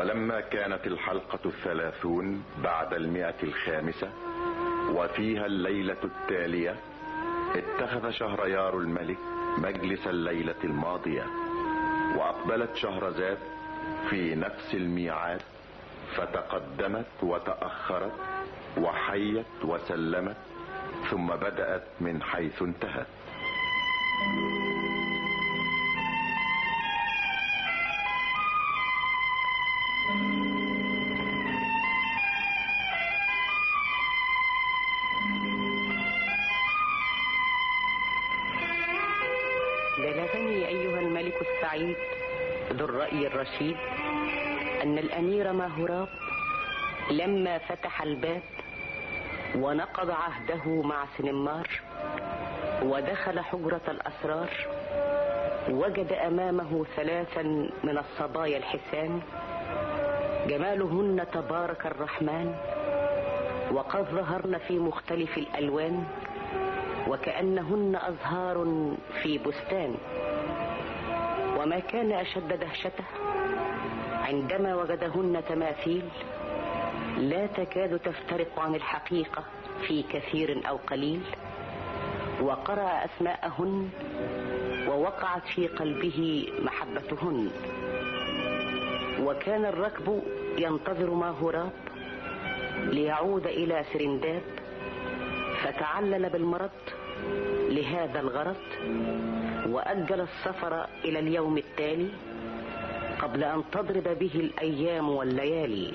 ولما كانت الحلقة الثلاثون بعد المئة الخامسة وفيها الليلة التالية اتخذ شهريار الملك مجلس الليلة الماضية وأقبلت شهرزاد في نفس الميعاد فتقدمت وتأخرت وحيت وسلمت ثم بدأت من حيث انتهت بلغني أيها الملك السعيد ذو الرأي الرشيد أن الأمير ماهوراب لما فتح الباب ونقض عهده مع سنمار ودخل حجرة الأسرار وجد أمامه ثلاثا من الصبايا الحسان جمالهن تبارك الرحمن وقد ظهرن في مختلف الألوان وكأنهن أزهار في بستان وما كان أشد دهشته عندما وجدهن تماثيل لا تكاد تفترق عن الحقيقة في كثير أو قليل وقرأ أسماءهن ووقعت في قلبه محبتهن وكان الركب ينتظر ماهوراب ليعود إلى سرنداب فتعلل بالمرض لهذا الغرض وأجل السفر إلى اليوم التالي قبل أن تضرب به الأيام والليالي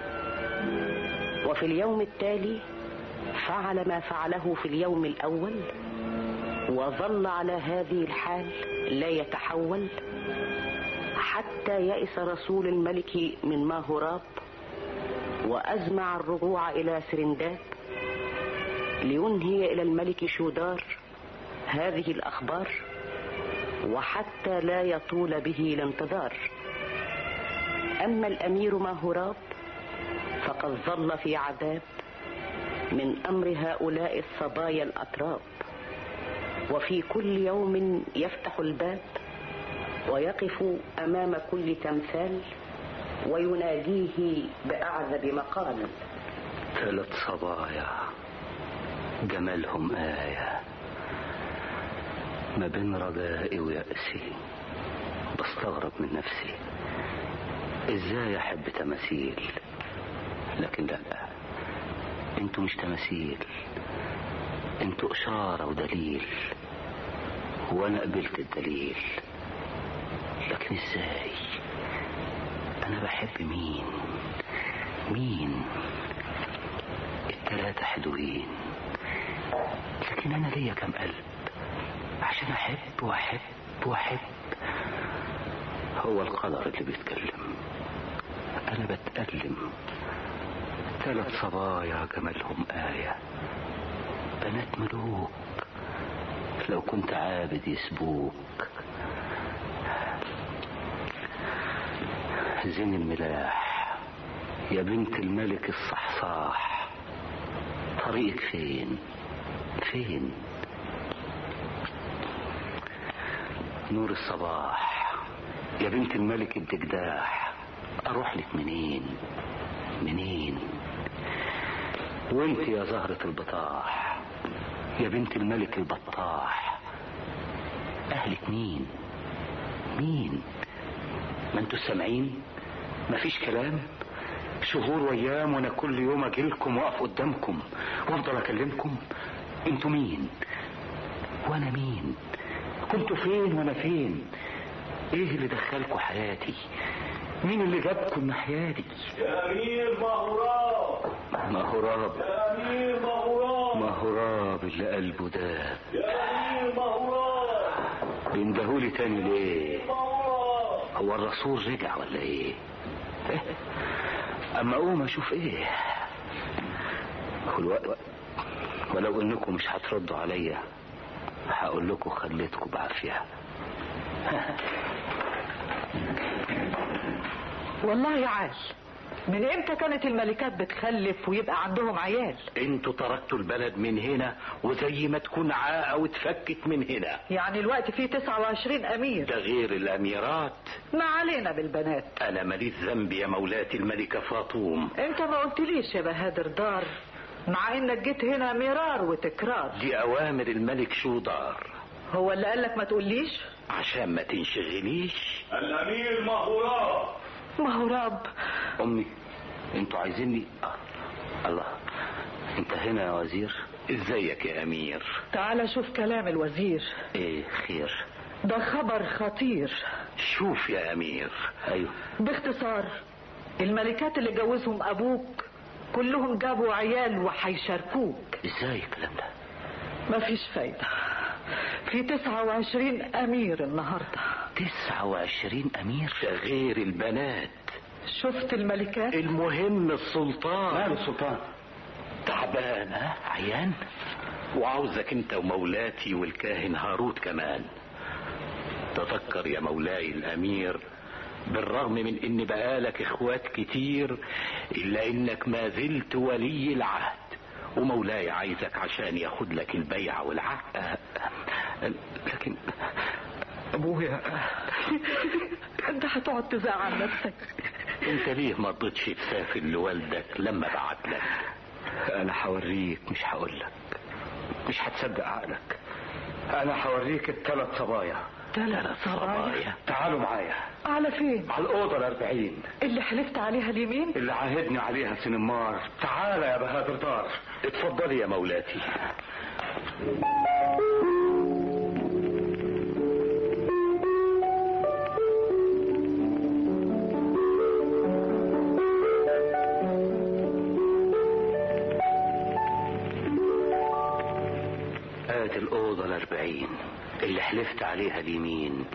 وفي اليوم التالي فعل ما فعله في اليوم الأول وظل على هذه الحال لا يتحول حتى يئس رسول الملك من ماهوراب وأزمع الرجوع إلى سرنداب لينهي إلى الملك شودار هذه الأخبار وحتى لا يطول به الانتظار أما الأمير ماهوراب فقد ظل في عذاب من أمر هؤلاء الصبايا الأتراب وفي كل يوم يفتح الباب ويقف أمام كل تمثال ويناديه بأعذب مقال ثلاث صبايا جمالهم آية ما بين رجائي ويأسي بستغرب من نفسي ازاي احب تماثيل لكن لا انتوا مش تماثيل انتوا اشارة ودليل وانا قبلت الدليل لكن ازاي انا بحب مين مين التلاتة حلوين لكن انا ليا كم قلب عشان احب واحب واحب هو القدر اللي بيتكلم انا بتألم ثلاث صبايا جمالهم آية بنات ملوك لو كنت عابد يسبوك زين الملاح يا بنت الملك الصحصاح طريقك فين فين نور الصباح يا بنت الملك الدجداح اروح لك منين منين وانت يا زهرة البطاح يا بنت الملك البطاح اهلك مين مين ما انتوا سامعين مفيش كلام شهور وايام وانا كل يوم اجيلكم واقف قدامكم وافضل اكلمكم انتوا مين وانا مين كنتوا فين وانا فين ايه اللي دخلكوا حياتي مين اللي جابكم ناحيتي يا امير مهراب مهراب يا امير مهراب مهراب اللي قلبه داب يا امير مهراب بيندهولي تاني ليه مهراب هو الرسول رجع ولا ايه إيه؟ اما اقوم اشوف ايه والوقت ولو انكم مش هتردوا عليا هقول لكم خليتكم بعافيه والله يا عال من امتى كانت الملكات بتخلف ويبقى عندهم عيال انتوا تركتوا البلد من هنا وزي ما تكون عاقه واتفكت من هنا يعني الوقت فيه 29 امير ده غير الاميرات ما علينا بالبنات انا ماليش ذنب يا مولاتي الملكة فاطوم انت ما قلتليش يا بهادر دار مع انك جيت هنا مرار وتكرار دي اوامر الملك شودار هو اللي قالك ما تقوليش عشان ما تنشغليش الأمير مهوراب ما هو رب امي انتوا عايزيني آه. الله انت هنا يا وزير ازيك يا امير تعال شوف كلام الوزير ايه خير ده خبر خطير شوف يا امير ايوه باختصار الملكات اللي جوزهم ابوك كلهم جابوا عيال وهيشاركوك ازاي الكلام ده مفيش فايدة في تسعة وعشرين أمير النهاردة تسعة وعشرين امير ده غير البنات شفت الملكات المهم السلطان ماله السلطان تعبان ها عيان وعاوزك انت ومولاتي والكاهن هاروت كمان تفكر يا مولاي الامير بالرغم من ان بقالك اخوات كتير الا انك ما زلت ولي العهد ومولاي عايزك عشان ياخد لك البيعة والعهد لكن ابويا انت هتقعد تزعل نفسك انت ليه ما رضيتش تسافر لوالدك لما بعت لك انا هوريك مش هقول لك مش هتصدق عقلك انا هوريك الثلاث صبايا ثلاث صبايا تعالوا معايا على فين على الاوضه الاربعين اللي حلفت عليها اليمين اللي عاهدني عليها سنمار تعالى يا بهادر دار اتفضلي يا مولاتي ادي الاوضه الاربعين اللي حلفت عليها اليمين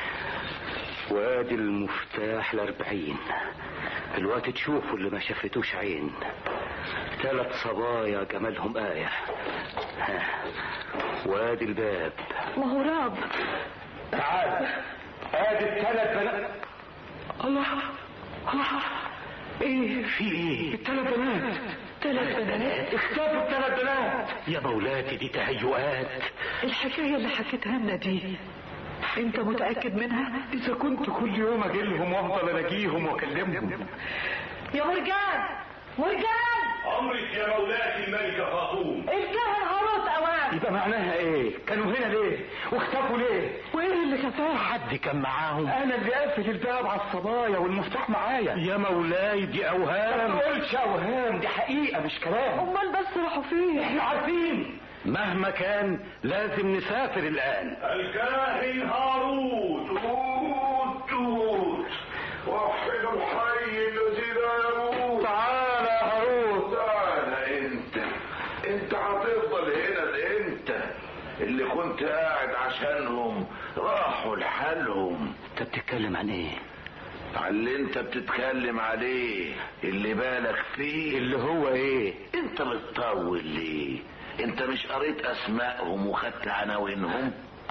وادي المفتاح الاربعين الوقت تشوفوا اللي ما شافتوش عين ثلاث صبايا جمالهم آية ها. وادي الباب ما هو راب تعال ادي الثلاث بنات الله الله ايه في ايه الثلاث بنات ثلاث بنات اختفوا الثلاث بنات يا مولاتي دي تهيؤات الحكاية اللي حكيتها لنا دي انت متأكد منها اذا كنت كل يوم اجي لهم وافضل الاقيهم واكلمهم يا مرجان مرجان أمرك يا مولاتي الملكة فاطوم الكهن هاروت اوام يبقى معناها ايه كانوا هنا ليه واختفوا ليه وايه اللي كفاه حد كان معاهم انا اللي قافل الباب على الصبايا والمفتاح معايا يا مولاي دي اوهام ما تقولش اوهام دي حقيقه مش كلام امال بس راحوا فين احنا عارفين مهما كان لازم نسافر الان الكاهن هاروت توت توت وحد الحي الذي لا يموت تعالى يا هاروت تعالى انت انت هتفضل هنا لامتى اللي كنت قاعد عشانهم راحوا لحالهم انت بتتكلم عن ايه على اللي انت بتتكلم عليه اللي بالك فيه اللي هو ايه انت بتطول ليه انت مش قريت اسمائهم وخدت عناوينهم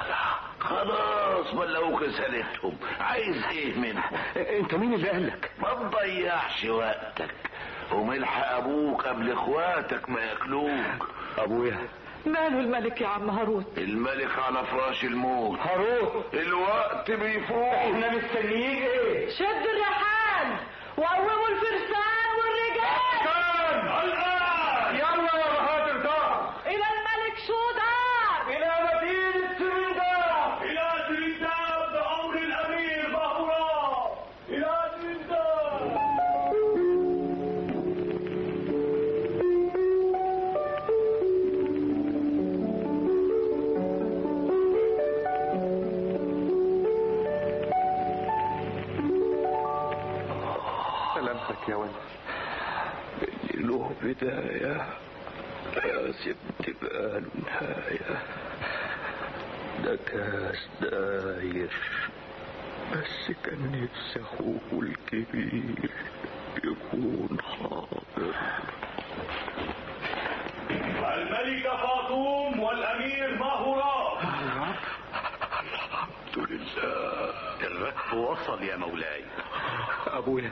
خلاص بلغوك رسالتهم عايز ايه منهم انت مين اللي قالك ما تضيعش وقتك وملحق ابوك قبل اخواتك ما ياكلوك ابويا ماله الملك يا عم هاروت الملك على فراش الموت هاروت الوقت بيفوت احنا مستنيين ايه شد الرحال وقوموا الفرسان والرجال الآن يلا يا بهادر دار الى الملك شودار الى مدينه سرندار إلى تريداب بأمر الأمير مهوراب إلى تريداب سلامتك يا ولد اللي له بداية لازم تبقى له نهاية ده كاس داير بس كان نفسي أخوه الكبير يكون حاضر الملكة فاطوم والأمير مهوراب الحمد لله الركب وصل يا مولاي أبويا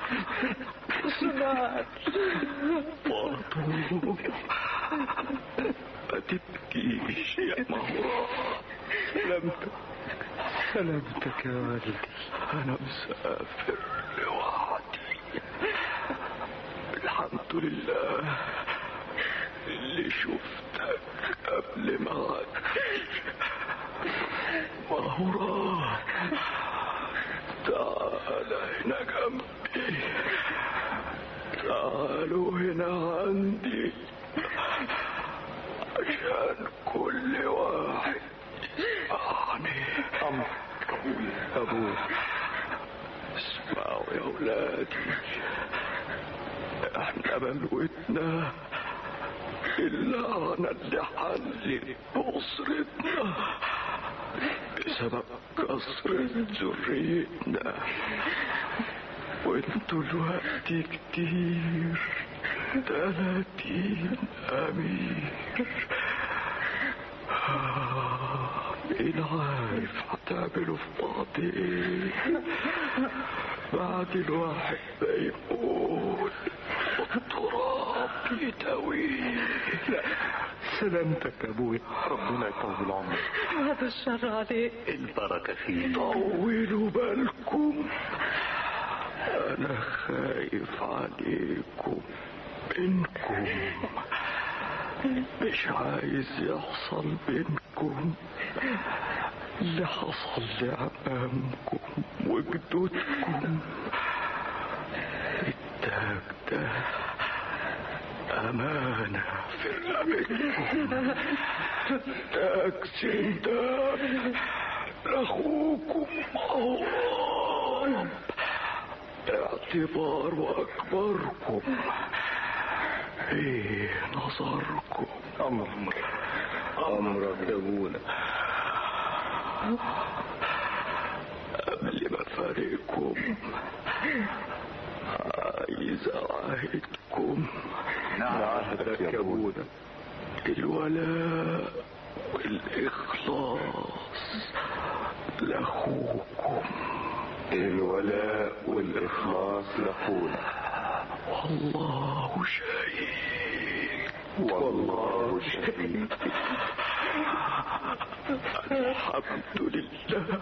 فاطمة ما تبكيش يا مهورة لم سلامتك يا والدي أنا مسافر لوحدي الحمد لله اللي شفتك قبل ما أعدي ما هو راح تعال هنا جنبي تعالوا هنا عندي عشان كل واحد يسمعني أمر أبوه اسمعوا يا ولادي احنا بلوتنا اللعنة اللي حلت بأسرتنا بسبب كسرة ذريتنا وانتوا الوقت كتير تلاتين أمير آه، مين عارف هتعملوا في بعض ايه بعد الواحد ما يموت والتراب يداويه سلامتك يا ابوي ربنا يطول عمرك هذا الشر عليك البركة فيك طولوا بالكم انا خايف عليكم منكم مش عايز يحصل بينكم اللي حصل لعمامكم وجدودكم التاج ده أمانة في رقبتكم تاج سندان لأخوكم أهرام اعتبار وأكبركم في نظركم أمرك أمرك يا أبونا قبل ما أفارقكم عايز أعهدكم نعهدك يا أبونا. الولاء والإخلاص لأخوكم الولاء والإخلاص لأخونا والله شهيد والله شهيد الحمد لله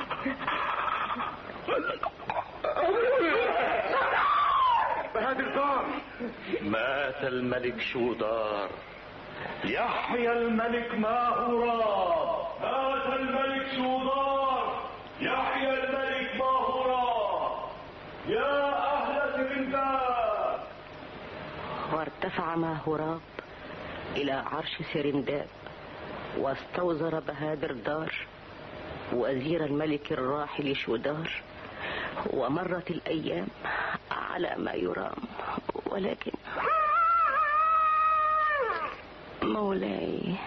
مات الملك شودار يحيى الملك ماهورا مات الملك شودار يحيى الملك ماهورا يا أهل سرنداب وارتفع ماهوراب إلى عرش سرنداب واستوزر بهادر دار وزير الملك الراحل شودار ومرت الأيام على ما يرام ولكن مولاي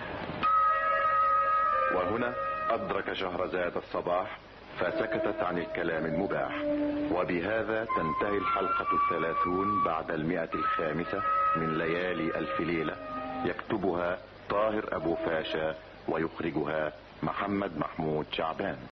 وهنا أدرك شهرزاد الصباح فسكتت عن الكلام المباح وبهذا تنتهي الحلقة الثلاثون بعد المئة الخامسة من ليالي ألف ليلة يكتبها طاهر أبو فاشا ويخرجها محمد محمود شعبان